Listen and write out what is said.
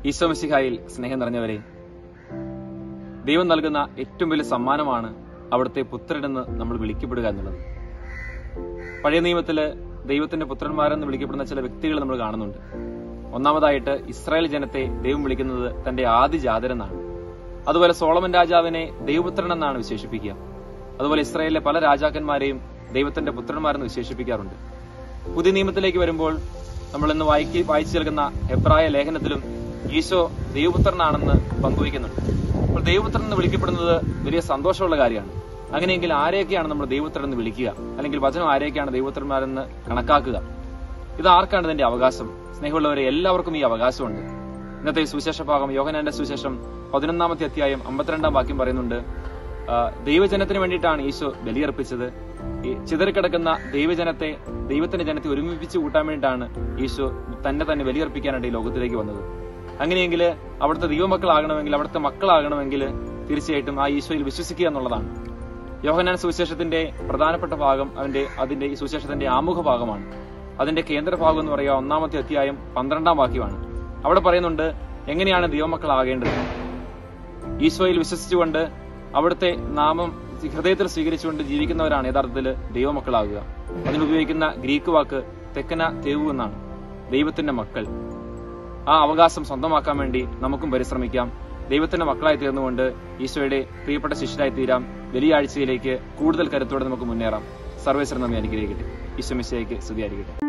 ഈശോ മിശിഹായിൽ സ്നേഹം നിറഞ്ഞവരെ ദൈവം നൽകുന്ന ഏറ്റവും വലിയ സമ്മാനമാണ് അവിടുത്തെ പുത്രനെന്ന് നമ്മൾ വിളിക്കപ്പെടുക എന്നുള്ളത് പഴയ നിയമത്തില് ദൈവത്തിന്റെ പുത്രന്മാരെന്ന് വിളിക്കപ്പെടുന്ന ചില വ്യക്തികൾ നമ്മൾ കാണുന്നുണ്ട് ഒന്നാമതായിട്ട് ഇസ്രായേൽ ജനത്തെ ദൈവം വിളിക്കുന്നത് തന്റെ ആദിജാതരെന്നാണ് അതുപോലെ സോളമൻ രാജാവിനെ ദൈവപുത്രൻ എന്നാണ് വിശേഷിപ്പിക്കുക അതുപോലെ ഇസ്രായേലിലെ പല രാജാക്കന്മാരെയും ദൈവത്തിന്റെ പുത്രന്മാരെന്ന് വിശേഷിപ്പിക്കാറുണ്ട് പുതിയ നിയമത്തിലേക്ക് വരുമ്പോൾ നമ്മൾ ഇന്ന് വായിക്കി വായിച്ചു കേൾക്കുന്ന ഹെബ്രായ ലേഖനത്തിലും ഈശോ ദൈവപുത്രനാണെന്ന് പങ്കുവയ്ക്കുന്നുണ്ട് അപ്പോൾ ദൈവപുത്രൻ എന്ന് വിളിക്കപ്പെടുന്നത് വലിയ സന്തോഷമുള്ള കാര്യമാണ് അങ്ങനെയെങ്കിൽ ആരെയൊക്കെയാണ് നമ്മൾ ദൈവപുത്രൻ എന്ന് വിളിക്കുക അല്ലെങ്കിൽ വചനം ആരെയൊക്കെയാണ് ദൈവപുത്രന്മാരെന്ന് കണക്കാക്കുക ഇത് ആർക്കാണ് ഇതിന്റെ അവകാശം സ്നേഹമുള്ളവരെ എല്ലാവർക്കും ഈ അവകാശമുണ്ട് ഇന്നത്തെ ഈ സുവിശേഷ ഭാഗം യോഹനാന്റെ സുവിശേഷം പതിനൊന്നാമത്തെ അധ്യായം അമ്പത്തിരണ്ടാം വാക്യം പറയുന്നുണ്ട് ആ, ദൈവജനത്തിന് വേണ്ടിയിട്ടാണ് ഈശോ ബലിയർപ്പിച്ചത് ഈ ചിതറിക്കിടക്കുന്ന ദൈവജനത്തെ ദൈവത്തിന്റെ ജനത്തെ ഒരുമിപ്പിച്ച് കൂട്ടാൻ വേണ്ടിയിട്ടാണ് ഈശോ തന്നെ തന്നെ ബലിയർപ്പിക്കാനായിട്ട് ഈ ലോകത്തിലേക്ക് വന്നത് അങ്ങനെയെങ്കിൽ അവിടുത്തെ ദൈവമക്കളാകണമെങ്കിൽ അവിടുത്തെ മക്കളാകണമെങ്കിൽ തീർച്ചയായിട്ടും ആ ഈശോയിൽ വിശ്വസിക്കുക എന്നുള്ളതാണ് യോഹനാൻ സുവിശേഷത്തിന്റെ പ്രധാനപ്പെട്ട ഭാഗം അതിന്റെ അതിന്റെ ഈ സുവിശേഷത്തിന്റെ ആമുഖ ഭാഗമാണ് അതിന്റെ കേന്ദ്ര ഭാഗം എന്ന് പറയുക ഒന്നാമത്തെ അധ്യായം പന്ത്രണ്ടാം വാക്യമാണ് അവിടെ പറയുന്നുണ്ട് എങ്ങനെയാണ് ദൈവമക്കളാകേണ്ടത് ഈശോയിൽ വിശ്വസിച്ചുകൊണ്ട് അവിടുത്തെ നാമം ഹൃദയത്തിൽ സ്വീകരിച്ചുകൊണ്ട് ജീവിക്കുന്നവരാണ് യഥാർത്ഥത്തിൽ ദൈവമക്കളാകുക അതിനുപയോഗിക്കുന്ന ഗ്രീക്ക് വാക്ക് തെക്കന തേവു എന്നാണ് ദൈവത്തിന്റെ മക്കൾ ആ അവകാശം സ്വന്തമാക്കാൻ വേണ്ടി നമുക്കും പരിശ്രമിക്കാം ദൈവത്തിന്റെ മക്കളായി തീർന്നുകൊണ്ട് ഈശോയുടെ പ്രിയപ്പെട്ട ശിഷ്യരായി തീരാം വലിയ ആഴ്ചയിലേക്ക് കൂടുതൽ കരുത്തോടെ നമുക്ക് മുന്നേറാം സർവേശ്വരൻ നമ്മെ അനുഗ്രഹിക്കട്ടെ ഈശോ മിശയ്ക്ക് സ്തുതിയായിരിക്കട്ടെ